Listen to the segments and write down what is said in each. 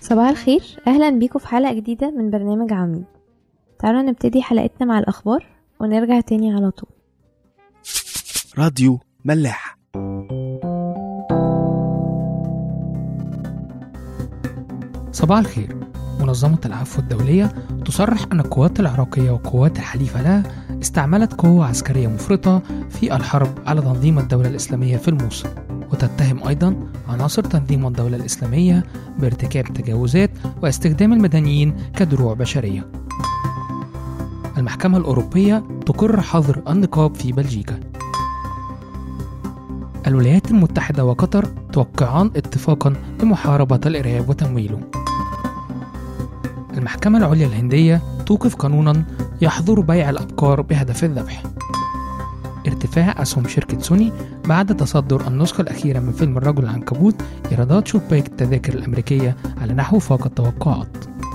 صباح الخير أهلا بيكم في حلقة جديدة من برنامج عميد تعالوا نبتدي حلقتنا مع الأخبار ونرجع تاني على طول راديو ملاح صباح الخير منظمة العفو الدولية تصرح أن القوات العراقية والقوات الحليفة لها استعملت قوة عسكرية مفرطة في الحرب على تنظيم الدولة الإسلامية في الموصل وتتهم أيضا عناصر تنظيم الدولة الإسلامية بارتكاب تجاوزات واستخدام المدنيين كدروع بشرية المحكمة الأوروبية تقر حظر النقاب في بلجيكا الولايات المتحدة وقطر توقعان اتفاقا لمحاربة الإرهاب وتمويله المحكمة العليا الهندية توقف قانونا يحظر بيع الأبقار بهدف الذبح ارتفاع أسهم شركة سوني بعد تصدر النسخة الأخيرة من فيلم الرجل العنكبوت إيرادات شباك التذاكر الأمريكية على نحو فاق التوقعات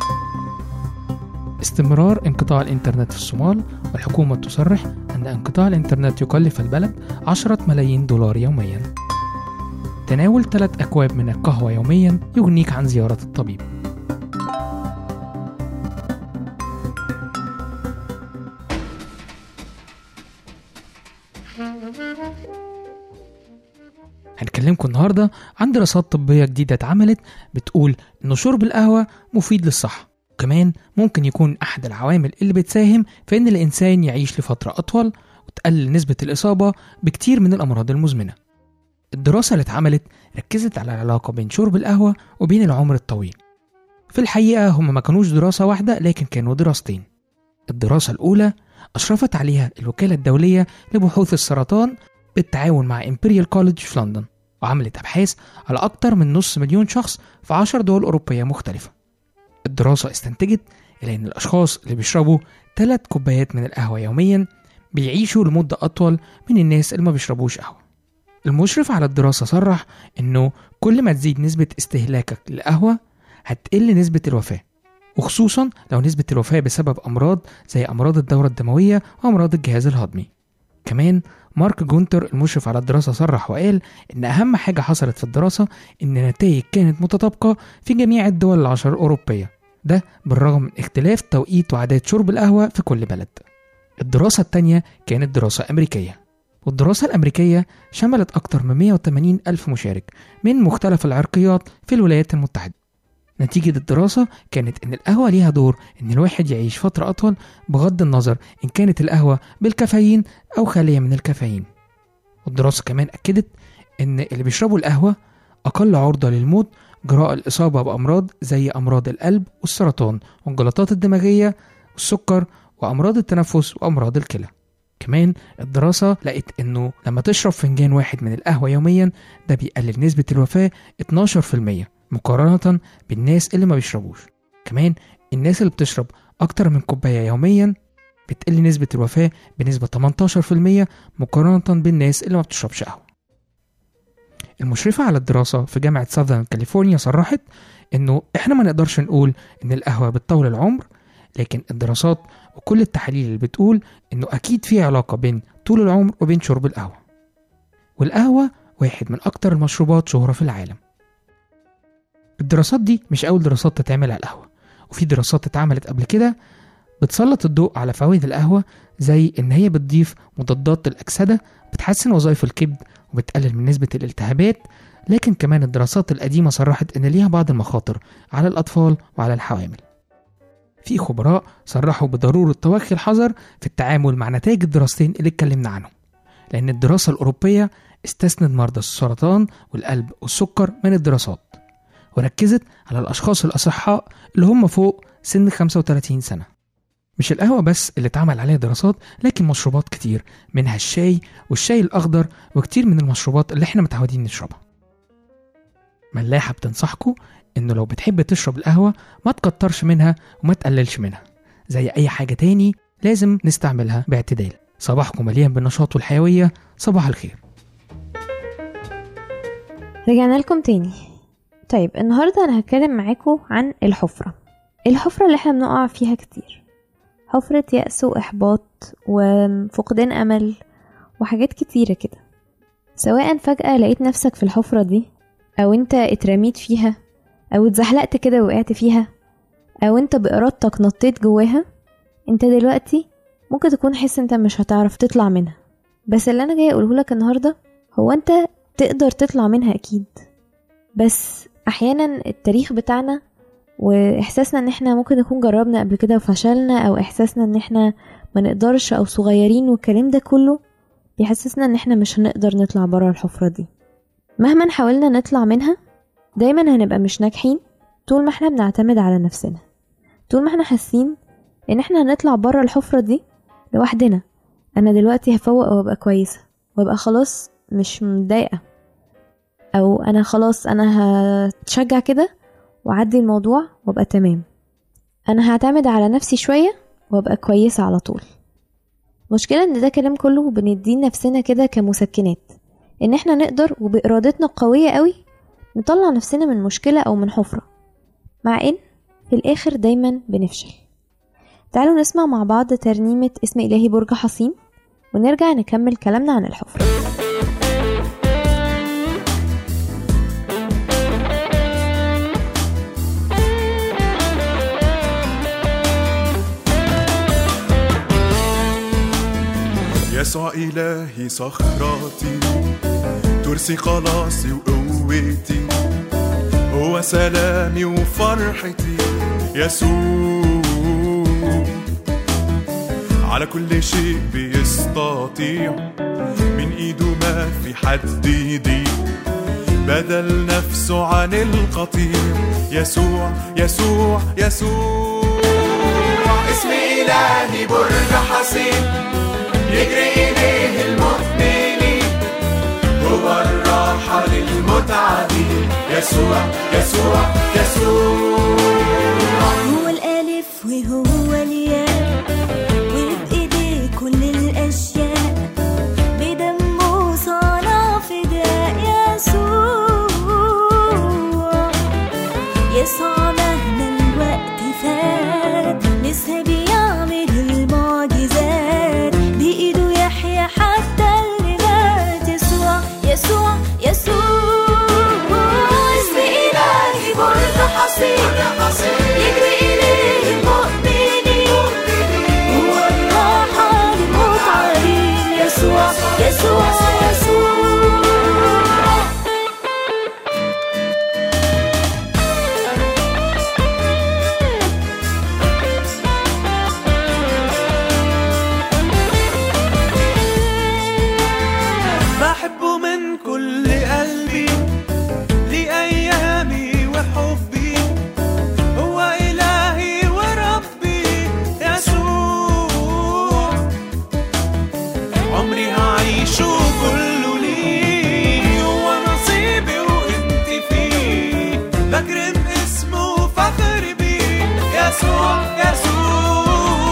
استمرار انقطاع الإنترنت في الصومال والحكومة تصرح أن انقطاع الإنترنت يكلف البلد 10 ملايين دولار يوميا تناول ثلاث أكواب من القهوة يوميا يغنيك عن زيارة الطبيب هنكلمكم النهاردة عن دراسات طبية جديدة اتعملت بتقول إن شرب القهوة مفيد للصحة وكمان ممكن يكون أحد العوامل اللي بتساهم في إن الإنسان يعيش لفترة أطول وتقلل نسبة الإصابة بكتير من الأمراض المزمنة الدراسة اللي اتعملت ركزت على العلاقة بين شرب القهوة وبين العمر الطويل في الحقيقة هما ما كانوش دراسة واحدة لكن كانوا دراستين الدراسة الأولى أشرفت عليها الوكالة الدولية لبحوث السرطان بالتعاون مع إمبريال كوليدج في لندن وعملت أبحاث على أكتر من نص مليون شخص في عشر دول أوروبية مختلفة الدراسة استنتجت إلى أن الأشخاص اللي بيشربوا ثلاث كوبايات من القهوة يوميا بيعيشوا لمدة أطول من الناس اللي ما بيشربوش قهوة المشرف على الدراسة صرح إنه كل ما تزيد نسبة استهلاكك للقهوة هتقل نسبة الوفاة وخصوصا لو نسبة الوفاة بسبب أمراض زي أمراض الدورة الدموية وأمراض الجهاز الهضمي كمان مارك جونتر المشرف على الدراسة صرح وقال إن أهم حاجة حصلت في الدراسة إن النتائج كانت متطابقة في جميع الدول العشر الأوروبية ده بالرغم من اختلاف توقيت وعادات شرب القهوة في كل بلد الدراسة التانية كانت دراسة أمريكية والدراسة الأمريكية شملت أكثر من 180 ألف مشارك من مختلف العرقيات في الولايات المتحدة نتيجة الدراسة كانت إن القهوة ليها دور إن الواحد يعيش فترة أطول بغض النظر إن كانت القهوة بالكافيين أو خالية من الكافيين والدراسة كمان أكدت إن اللي بيشربوا القهوة أقل عرضة للموت جراء الإصابة بأمراض زي أمراض القلب والسرطان والجلطات الدماغية والسكر وأمراض التنفس وأمراض الكلى كمان الدراسة لقت إنه لما تشرب فنجان واحد من القهوة يوميا ده بيقلل نسبة الوفاة 12% مقارنة بالناس اللي ما بيشربوش كمان الناس اللي بتشرب أكتر من كوباية يوميا بتقل نسبة الوفاة بنسبة 18% مقارنة بالناس اللي ما بتشربش قهوة المشرفة على الدراسة في جامعة ساذرن كاليفورنيا صرحت إنه إحنا ما نقدرش نقول إن القهوة بتطول العمر لكن الدراسات وكل التحاليل اللي بتقول إنه أكيد في علاقة بين طول العمر وبين شرب القهوة والقهوة واحد من أكتر المشروبات شهرة في العالم الدراسات دي مش أول دراسات تتعمل على القهوة وفي دراسات اتعملت قبل كده بتسلط الضوء على فوائد القهوة زي إن هي بتضيف مضادات للأكسدة بتحسن وظائف الكبد وبتقلل من نسبة الالتهابات لكن كمان الدراسات القديمة صرحت إن ليها بعض المخاطر على الأطفال وعلى الحوامل في خبراء صرحوا بضرورة توخي الحذر في التعامل مع نتائج الدراستين اللي اتكلمنا عنهم لأن الدراسة الأوروبية استثنت مرضى السرطان والقلب والسكر من الدراسات وركزت على الأشخاص الأصحاء اللي هم فوق سن 35 سنة مش القهوة بس اللي اتعمل عليها دراسات لكن مشروبات كتير منها الشاي والشاي الأخضر وكتير من المشروبات اللي احنا متعودين نشربها ملاحة بتنصحكم إنه لو بتحب تشرب القهوة ما تكترش منها وما تقللش منها زي أي حاجة تاني لازم نستعملها باعتدال صباحكم مليان بالنشاط والحيوية صباح الخير رجعنا لكم تاني طيب النهاردة أنا هتكلم معاكم عن الحفرة الحفرة اللي احنا بنقع فيها كتير حفرة يأس وإحباط وفقدان أمل وحاجات كتيرة كده سواء فجأة لقيت نفسك في الحفرة دي أو انت اترميت فيها او اتزحلقت كده وقعت فيها او انت بارادتك نطيت جواها انت دلوقتي ممكن تكون حس انت مش هتعرف تطلع منها بس اللي انا جاي اقوله لك النهارده هو انت تقدر تطلع منها اكيد بس احيانا التاريخ بتاعنا واحساسنا ان احنا ممكن نكون جربنا قبل كده وفشلنا او احساسنا ان احنا ما نقدرش او صغيرين والكلام ده كله بيحسسنا ان احنا مش هنقدر نطلع برا الحفرة دي مهما حاولنا نطلع منها دايما هنبقى مش ناجحين طول ما احنا بنعتمد على نفسنا طول ما احنا حاسين ان احنا هنطلع برا الحفرة دي لوحدنا انا دلوقتي هفوق وابقى كويسة وابقى خلاص مش متضايقة او انا خلاص انا هتشجع كده وعدي الموضوع وابقى تمام انا هعتمد على نفسي شوية وابقى كويسة على طول مشكلة ان ده كلام كله بنديه نفسنا كده كمسكنات ان احنا نقدر وبارادتنا القوية قوي نطلع نفسنا من مشكلة او من حفرة مع ان في الاخر دايما بنفشل تعالوا نسمع مع بعض ترنيمة اسم الهي برج حصين ونرجع نكمل كلامنا عن الحفرة يسوع إلهي صخرتي ترسي خلاصي وقوتي هو سلامي وفرحتي يسوع على كل شيء بيستطيع من ايده ما في حد يضيع بدل نفسه عن القطيع يسوع يسوع يسوع اسم إلهي برج حصين يجري إليه المؤمنين هو الراحة للمتعبين يسوع يسوع يسوع هو الألف وهو الياء وبإيديه كل الأشياء بدمه صنع فداء يسوع يسوع مهما الوقت فات لسه بيعمل المعجزات بإيده يحيى حتى اللي مات يسوع يسوع يسوع اسم إلهي برج حصين يجري إليه المؤمنين هو الراحة للمتعبين يسوع يسوع يسوع بحبه من كل قلبي لأيامي وحبي هو إلهي وربي يسوع عمري هعيشه كله ليه هو نصيبي وانت فيه بكرم اسمه وفخر بيه يسوع يسوع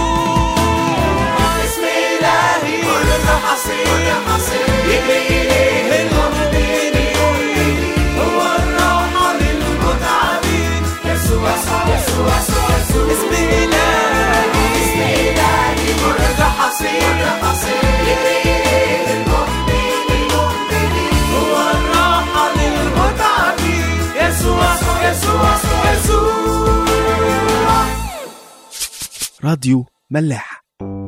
اسم إلهي كل حصين يجري إليه المؤمنين هو الراحة للمتعبين يسوع يسوع يسوع يسوع اسم إلهي اسم إلهي برج حصين يجري إليه المؤمنين هو الراحة للمتعبين يسوع يسوع يسوع راديو ملاح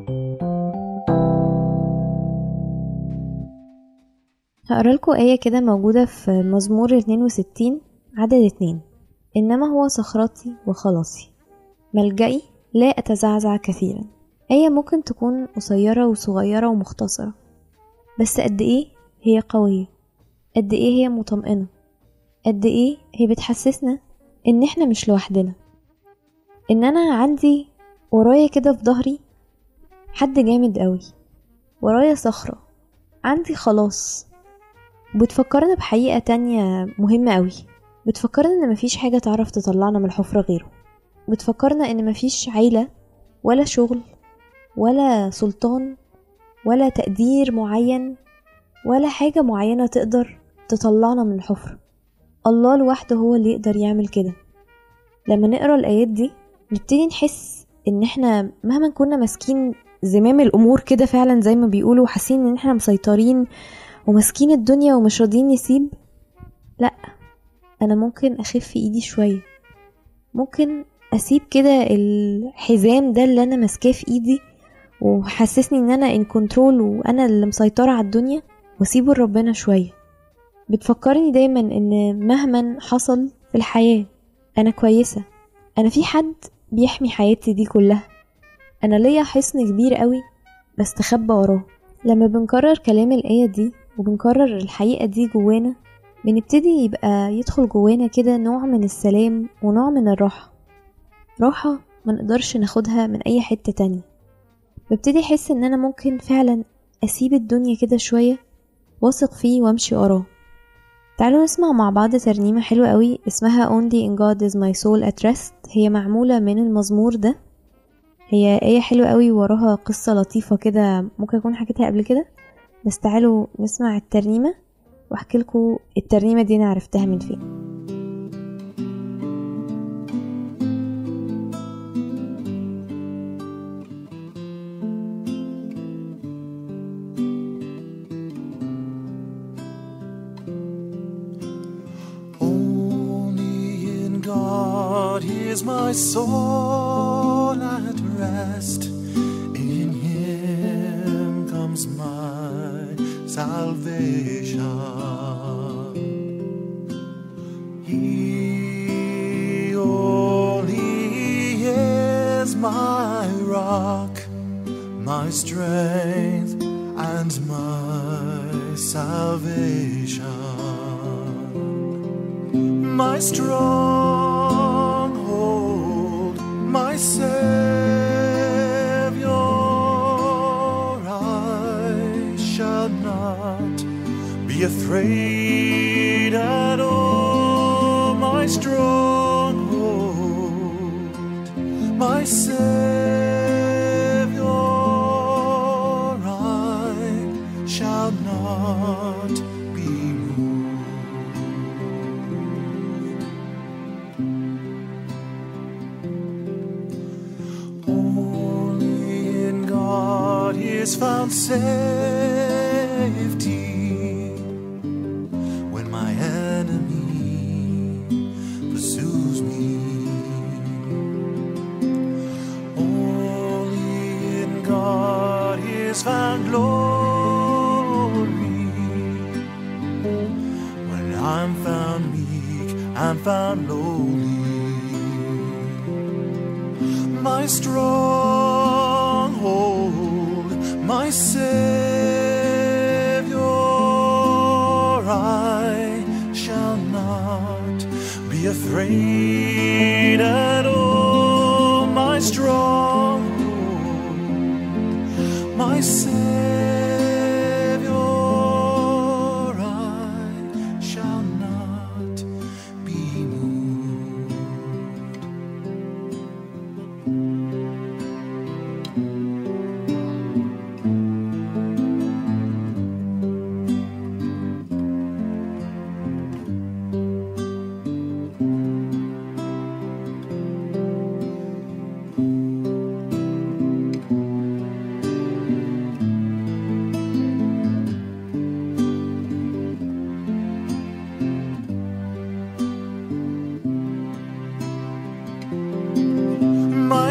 هقرا لكم آية كده موجودة في مزمور 62 عدد اتنين إنما هو صخرتي وخلاصي ملجئي لا أتزعزع كثيرا آية ممكن تكون قصيرة وصغيرة ومختصرة بس قد إيه هي قوية قد إيه هي مطمئنة قد إيه هي بتحسسنا إن إحنا مش لوحدنا إن أنا عندي ورايا كده في ظهري حد جامد قوي ورايا صخرة عندي خلاص بتفكرنا بحقيقة تانية مهمة قوي بتفكرنا ان مفيش حاجة تعرف تطلعنا من الحفرة غيره بتفكرنا ان مفيش عيلة ولا شغل ولا سلطان ولا تقدير معين ولا حاجة معينة تقدر تطلعنا من الحفرة الله لوحده هو اللي يقدر يعمل كده لما نقرا الآيات دي نبتدي نحس ان احنا مهما كنا ماسكين زمام الامور كده فعلا زي ما بيقولوا وحاسين ان احنا مسيطرين وماسكين الدنيا ومش راضيين نسيب لا انا ممكن اخف ايدي شويه ممكن اسيب كده الحزام ده اللي انا ماسكاه في ايدي وحسسني ان انا ان كنترول وانا اللي مسيطره على الدنيا واسيبه لربنا شويه بتفكرني دايما ان مهما حصل في الحياه انا كويسه انا في حد بيحمي حياتي دي كلها انا ليا حصن كبير قوي بستخبى وراه لما بنكرر كلام الآية دي وبنكرر الحقيقة دي جوانا بنبتدي يبقى يدخل جوانا كده نوع من السلام ونوع من الراحة راحة ما نقدرش ناخدها من أي حتة تانية ببتدي أحس إن أنا ممكن فعلا أسيب الدنيا كده شوية واثق فيه وأمشي وراه تعالوا نسمع مع بعض ترنيمة حلوة قوي اسمها Only in God is my soul at rest هي معمولة من المزمور ده هي آية حلوة قوي وراها قصة لطيفة كده ممكن أكون حكيتها قبل كده بس تعالوا نسمع الترنيمة واحكي لكم الترنيمة دي أنا عرفتها من فين Only in God is my soul at rest. In Him comes my salvation. He only is my rock, my strength, and my salvation my stronghold, my Savior. I shall not be afraid at all, my stronghold, my Savior. I shall not be moved. Only in God is found safety when my enemy pursues me. Only in God is found glory when I'm found meek and found lowly my stronghold, my Savior. I shall not be afraid at all, my stronghold, my Savior. I shall not be moved. my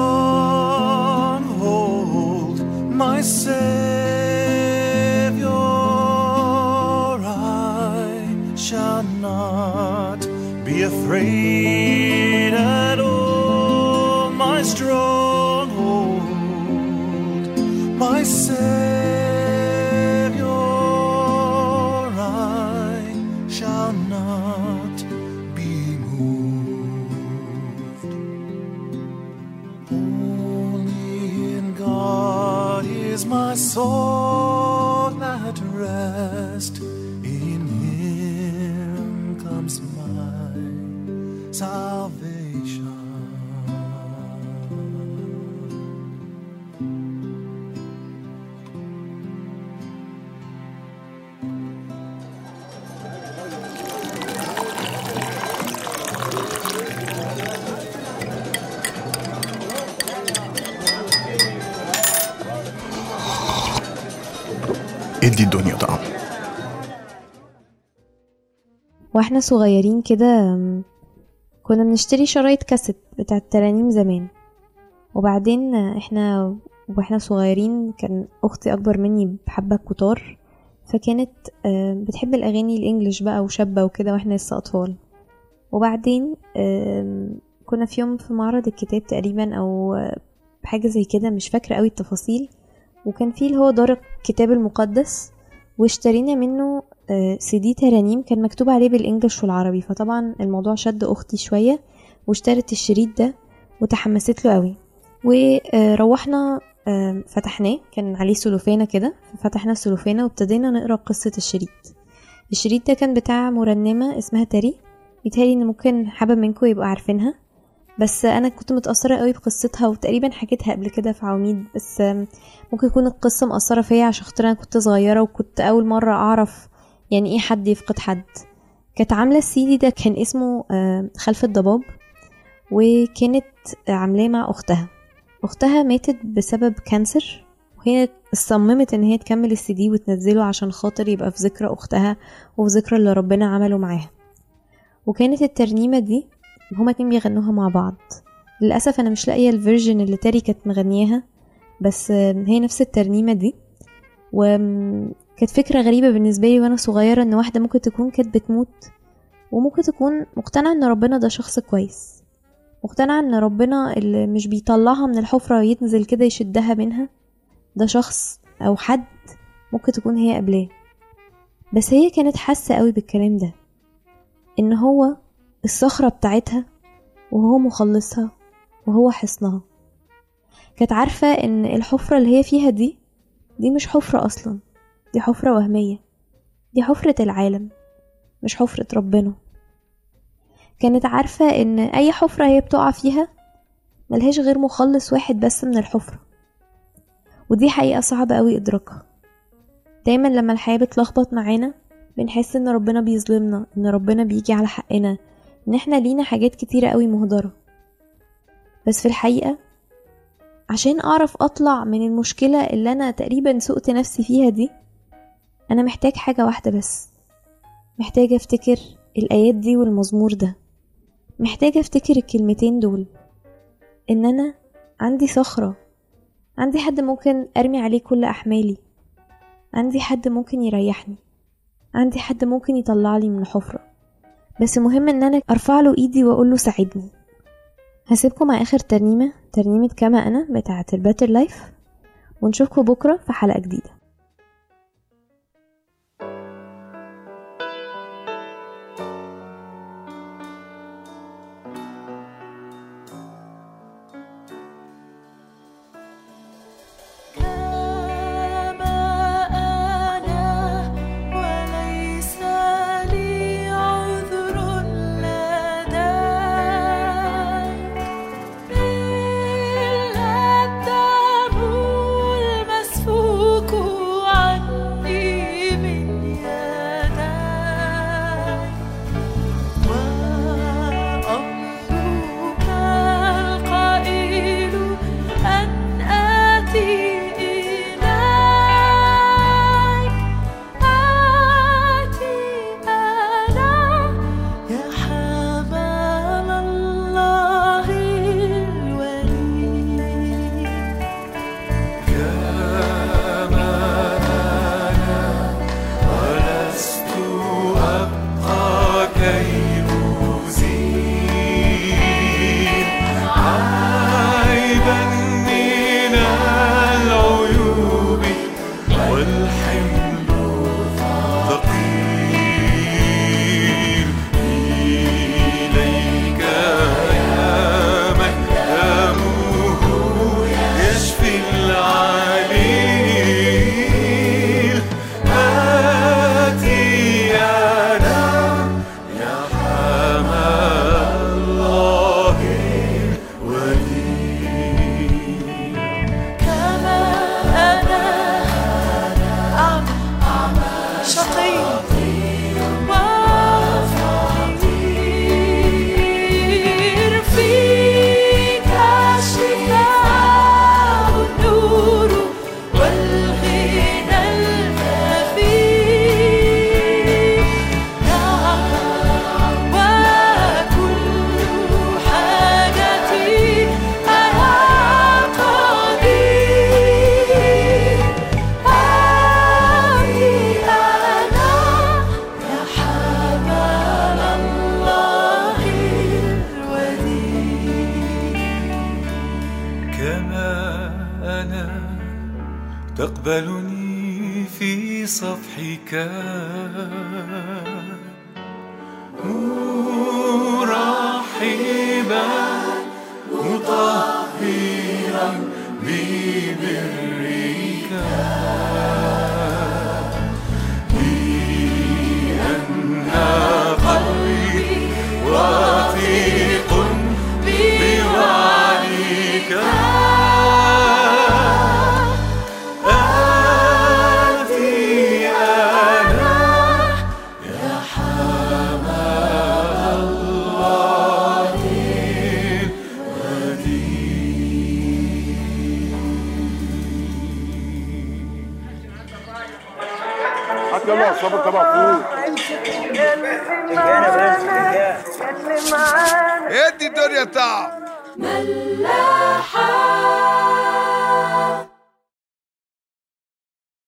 stronghold, my Savior. I shall not be afraid at all, my stronghold, my Savior. I shall not be moved. Only in God is my soul at rest. In Him comes my salvation. ادي الدنيا طعم واحنا صغيرين كده أم، كنا بنشتري شرايط كاسيت بتاعت ترانيم زمان وبعدين احنا واحنا صغيرين كان اختي اكبر مني بحبة كتار فكانت آه، بتحب الاغاني الانجليش بقى وشابة وكده واحنا لسه اطفال وبعدين آم، كنا في يوم في معرض الكتاب تقريبا او آه، حاجة زي كده مش فاكرة قوي التفاصيل وكان فيه اللي هو دار الكتاب المقدس واشترينا منه آه، سي دي ترانيم كان مكتوب عليه بالانجلش والعربي فطبعا الموضوع شد اختي شوية واشترت الشريط ده وتحمست له قوي وروحنا آم، فتحناه كان عليه سلوفانة كده فتحنا السلوفانة وابتدينا نقرا قصة الشريط الشريط ده كان بتاع مرنمة اسمها تاري يتهيألي ان ممكن حبة منكم يبقوا عارفينها بس انا كنت متأثرة قوي بقصتها وتقريبا حكيتها قبل كده في عواميد بس آم، ممكن يكون القصة مأثرة فيا عشان خاطر انا كنت صغيرة وكنت اول مرة اعرف يعني ايه حد يفقد حد كانت عاملة السيدي ده كان اسمه آم، خلف الضباب وكانت عاملاه مع اختها اختها ماتت بسبب كانسر وهي صممت ان هي تكمل السي دي وتنزله عشان خاطر يبقى في ذكرى اختها وفي ذكرى اللي ربنا عمله معاها وكانت الترنيمة دي هما اتنين بيغنوها مع بعض للأسف أنا مش لاقية الفيرجن اللي تاري كانت مغنياها بس آم، هي نفس الترنيمة دي وكانت فكرة غريبة بالنسبة لي وأنا صغيرة إن واحدة ممكن تكون كانت بتموت وممكن تكون مقتنعة إن ربنا ده شخص كويس مقتنعة إن ربنا اللي مش بيطلعها من الحفرة وينزل كده يشدها منها ده شخص أو حد ممكن تكون هي قبلاه بس هي كانت حاسة قوي بالكلام ده إن هو الصخرة بتاعتها وهو مخلصها وهو حصنها كانت عارفة إن الحفرة اللي هي فيها دي دي مش حفرة أصلا دي حفرة وهمية دي حفرة العالم مش حفرة ربنا كانت عارفة إن أي حفرة هي بتقع فيها ملهاش غير مخلص واحد بس من الحفرة ودي حقيقة صعبة أوي إدراكها دايما لما الحياة بتلخبط معانا بنحس إن ربنا بيظلمنا إن ربنا بيجي على حقنا إن إحنا لينا حاجات كتيرة أوي مهدرة بس في الحقيقة عشان أعرف أطلع من المشكلة اللي أنا تقريبا سقت نفسي فيها دي أنا محتاج حاجة واحدة بس محتاجة أفتكر الآيات دي والمزمور ده محتاجة أفتكر الكلمتين دول إن أنا عندي صخرة عندي حد ممكن أرمي عليه كل أحمالي عندي حد ممكن يريحني عندي حد ممكن يطلعني من الحفرة بس مهم إن أنا أرفع له إيدي وأقول له ساعدني هسيبكم مع آخر ترنيمة ترنيمة كما أنا بتاعة الباتر لايف ونشوفكم بكرة في حلقة جديدة كما أنا وليس لي عذر لديك إلا الدم المسفوك عني من يديك وأمرك القائل أن آتي إليك آتي أنا يا حمام الله الولي ولست أبقى كي أزيل عيبا من العيوب والحمل ثقيل إليك يا من دمه يشفي العليل آتي أنا يا تقبلني في صفحك مرحبا مطهرا ببرك لأن قلبي واثق بوعدك آتي أنا يا حمل الله حتى الله صبر تبع فوق ادي الدنيا تعب ملاحة